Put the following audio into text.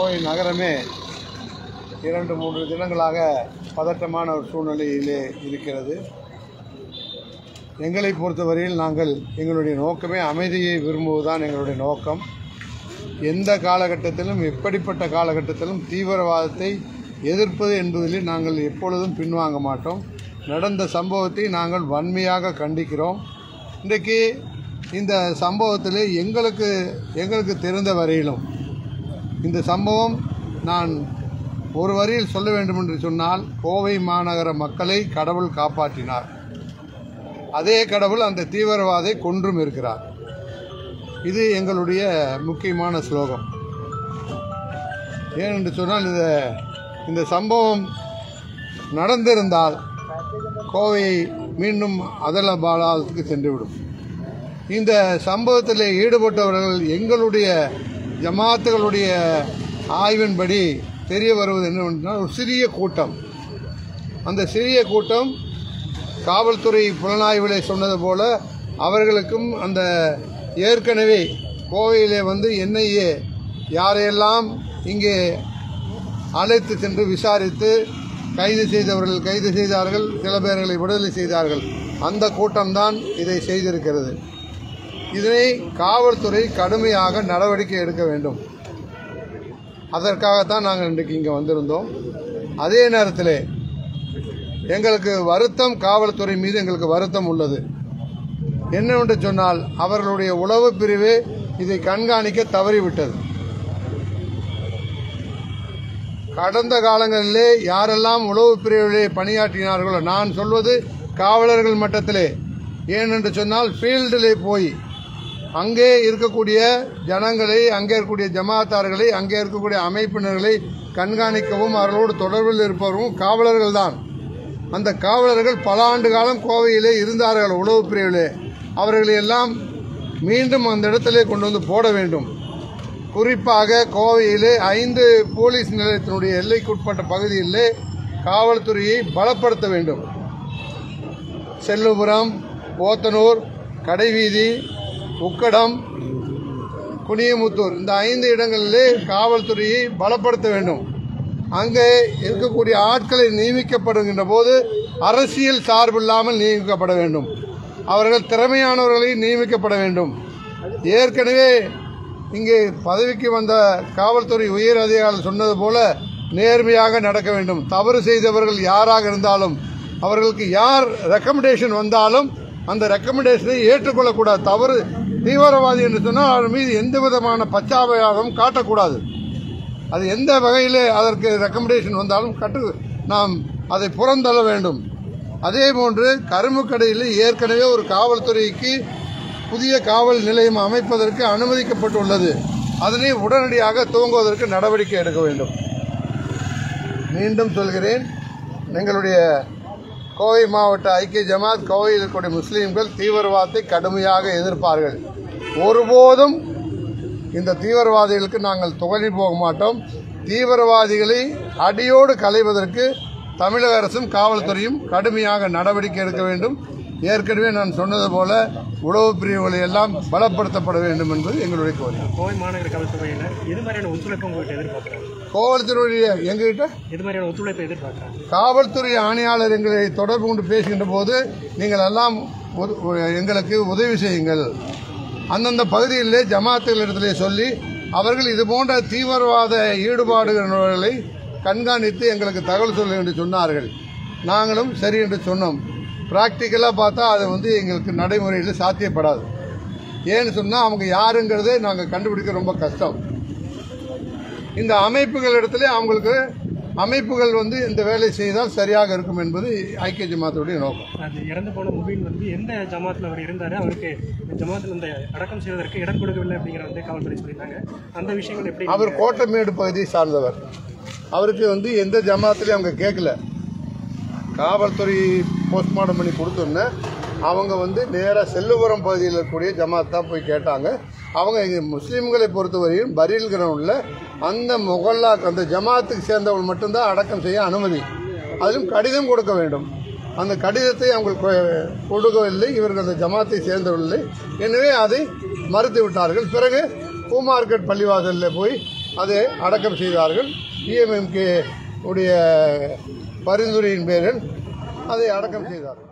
கோவை நகரமே இரண்டு மூன்று தினங்களாக பதட்டமான ஒரு சூழ்நிலையிலே இருக்கிறது எங்களை பொறுத்தவரையில் நாங்கள் எங்களுடைய நோக்கமே அமைதியை விரும்புவதுதான் எங்களுடைய நோக்கம் எந்த காலகட்டத்திலும் எப்படிப்பட்ட காலகட்டத்திலும் தீவிரவாதத்தை எதிர்ப்பது என்பதில் நாங்கள் எப்பொழுதும் பின்வாங்க மாட்டோம் நடந்த சம்பவத்தை நாங்கள் வன்மையாக கண்டிக்கிறோம் இன்றைக்கு இந்த சம்பவத்தில் எங்களுக்கு எங்களுக்கு தெரிந்த வரையிலும் இந்த சம்பவம் நான் ஒரு வரியில் சொல்ல வேண்டும் என்று சொன்னால் கோவை மாநகர மக்களை கடவுள் காப்பாற்றினார் அதே கடவுள் அந்த தீவிரவாதை கொன்றும் இருக்கிறார் இது எங்களுடைய முக்கியமான ஸ்லோகம் ஏனென்று சொன்னால் இந்த இந்த சம்பவம் நடந்திருந்தால் கோவையை மீண்டும் அதல பாலாவுக்கு சென்றுவிடும் இந்த சம்பவத்தில் ஈடுபட்டவர்கள் எங்களுடைய ஜமாத்துகளுடைய ஆய்வின்படி தெரிய வருவது என்னவென்றால் ஒரு சிறிய கூட்டம் அந்த சிறிய கூட்டம் காவல்துறை புலனாய்விலே சொன்னது போல அவர்களுக்கும் அந்த ஏற்கனவே கோவையிலே வந்து என்ஐஏ யாரையெல்லாம் இங்கே அழைத்து சென்று விசாரித்து கைது செய்தவர்கள் கைது செய்தார்கள் சில பேர்களை விடுதலை செய்தார்கள் அந்த கூட்டம்தான் இதை செய்திருக்கிறது இதனை காவல்துறை கடுமையாக நடவடிக்கை எடுக்க வேண்டும் அதற்காகத்தான் நாங்கள் இன்றைக்கு இங்கே வந்திருந்தோம் அதே நேரத்தில் எங்களுக்கு வருத்தம் காவல்துறை மீது எங்களுக்கு வருத்தம் உள்ளது என்னவென்று சொன்னால் அவர்களுடைய உளவு பிரிவு இதை கண்காணிக்க தவறிவிட்டது கடந்த காலங்களிலே யாரெல்லாம் உளவு பிரிவிலே பணியாற்றினார்களோ நான் சொல்வது காவலர்கள் மட்டத்திலே ஏனென்று சொன்னால் ஃபீல்டிலே போய் அங்கே இருக்கக்கூடிய ஜனங்களை அங்கே இருக்கக்கூடிய ஜமாத்தார்களை அங்கே இருக்கக்கூடிய அமைப்பினர்களை கண்காணிக்கவும் அவர்களோடு தொடர்பில் இருப்பவரும் காவலர்கள் தான் அந்த காவலர்கள் பல ஆண்டு காலம் கோவையிலே இருந்தார்கள் உளவு பிரிவிலே அவர்களை எல்லாம் மீண்டும் அந்த இடத்திலே கொண்டு வந்து போட வேண்டும் குறிப்பாக கோவையிலே ஐந்து போலீஸ் நிலையத்தினுடைய எல்லைக்குட்பட்ட பகுதியிலே காவல்துறையை பலப்படுத்த வேண்டும் செல்லுபுரம் போத்தனூர் கடைவீதி உக்கடம் குனியமுத்தூர் இந்த ஐந்து இடங்களிலே காவல்துறையை பலப்படுத்த வேண்டும் அங்கே இருக்கக்கூடிய ஆட்களை நியமிக்கப்படுகின்ற போது அரசியல் சார்பில்லாமல் நியமிக்கப்பட வேண்டும் அவர்கள் திறமையானவர்களை நியமிக்கப்பட வேண்டும் ஏற்கனவே இங்கே பதவிக்கு வந்த காவல்துறை உயர் அதிகாரிகள் சொன்னது போல நேர்மையாக நடக்க வேண்டும் தவறு செய்தவர்கள் யாராக இருந்தாலும் அவர்களுக்கு யார் ரெக்கமெண்டேஷன் வந்தாலும் அந்த ரெக்கமெண்டேஷனை ஏற்றுக்கொள்ளக்கூடாது தவறு தீவிரவாதி என்று சொன்னால் அவர் மீது எந்த விதமான பச்சாபயாகவும் காட்டக்கூடாது அது எந்த வகையிலே அதற்கு ரெக்கமெண்டேஷன் வந்தாலும் கட்டு நாம் அதை புறந்தள்ள வேண்டும் அதே போன்று கரும்புக்கடையில் ஏற்கனவே ஒரு காவல்துறைக்கு புதிய காவல் நிலையம் அமைப்பதற்கு அனுமதிக்கப்பட்டுள்ளது அதனை உடனடியாக துவங்குவதற்கு நடவடிக்கை எடுக்க வேண்டும் மீண்டும் சொல்கிறேன் எங்களுடைய கோவை மாவட்ட ஐக்கிய ஜமாத் கோவையில் இருக்கக்கூடிய முஸ்லீம்கள் தீவிரவாதத்தை கடுமையாக எதிர்ப்பார்கள் ஒருபோதும் இந்த தீவிரவாதிகளுக்கு நாங்கள் துகழி போக மாட்டோம் தீவிரவாதிகளை அடியோடு களைவதற்கு தமிழக அரசும் காவல்துறையும் கடுமையாக நடவடிக்கை எடுக்க வேண்டும் ஏற்கனவே நான் சொன்னது போல உளவு பிரிவுகளை எல்லாம் பலப்படுத்தப்பட வேண்டும் என்பது எங்களுடைய கோரிக்கை கோவை மாநகர காவல்துறையில எது மாதிரியான ஒத்துழைப்பு உங்கள்கிட்ட எதிர்பார்க்குறாங்க காவல்துறையுடைய எங்ககிட்ட எது மாதிரியான ஒத்துழைப்பை எதிர்பார்க்குறாங்க காவல்துறை ஆணையாளர் எங்களை தொடர்பு கொண்டு பேசுகின்ற போது நீங்கள் எல்லாம் உத- எங்களுக்கு உதவி செய்யுங்கள் அந்தந்த பகுதிகளிலே ஜமாத்துகளிடத்திலே சொல்லி அவர்கள் இது போன்ற தீவிரவாத ஈடுபாடுகிறவர்களை கண்காணித்து எங்களுக்கு தகவல் சொல்ல என்று சொன்னார்கள் நாங்களும் சரி என்று சொன்னோம் ப்ராக்டிக்கலாக பார்த்தா அது வந்து எங்களுக்கு நடைமுறையில் சாத்தியப்படாது ஏன்னு சொன்னால் அவங்க யாருங்கிறதே நாங்கள் கண்டுபிடிக்க ரொம்ப கஷ்டம் இந்த அமைப்புகள் இடத்துல அவங்களுக்கு அமைப்புகள் வந்து இந்த வேலை செய்தால் சரியாக இருக்கும் என்பது ஐக்கிய ஜமாத்துடைய நோக்கம் அது இறந்து போன முபீன் வந்து எந்த ஜமாத்தில் அவர் இருந்தார் அவருக்கு இந்த ஜமாத்தில் இந்த அடக்கம் செய்வதற்கு இடம் கொடுக்கவில்லை அப்படிங்கிற வந்து காவல்துறை சொல்லியிருந்தாங்க அந்த விஷயங்கள் எப்படி அவர் கோட்டமேடு பகுதியை சார்ந்தவர் அவருக்கு வந்து எந்த ஜமாத்துலையும் அவங்க கேட்கல காவல்துறை போஸ்ட்மார்ட்டம் பண்ணி கொடுத்தோன்னே அவங்க வந்து நேராக செல்லுபுரம் பகுதியில் இருக்கக்கூடிய ஜமாத் தான் போய் கேட்டாங்க அவங்க இங்கே முஸ்லீம்களை பொறுத்தவரையும் பரீல் கிரவுண்டில் அந்த முகல்லாக்கு அந்த ஜமாத்துக்கு சேர்ந்தவர்கள் மட்டும்தான் அடக்கம் செய்ய அனுமதி அதிலும் கடிதம் கொடுக்க வேண்டும் அந்த கடிதத்தை அவங்க கொ- கொடுக்கவில்லை இவர்கள் அந்த ஜமாத்தை சேர்ந்தவர்கள் எனவே அதை மறுத்து விட்டார்கள் பிறகு பூ மார்க்கெட் பள்ளிவாசலில் போய் அதை அடக்கம் செய்தார்கள் டிஎம்எம்கே உடைய பரிந்துரையின் பேரில் அதை அடக்கம் செய்தார்கள்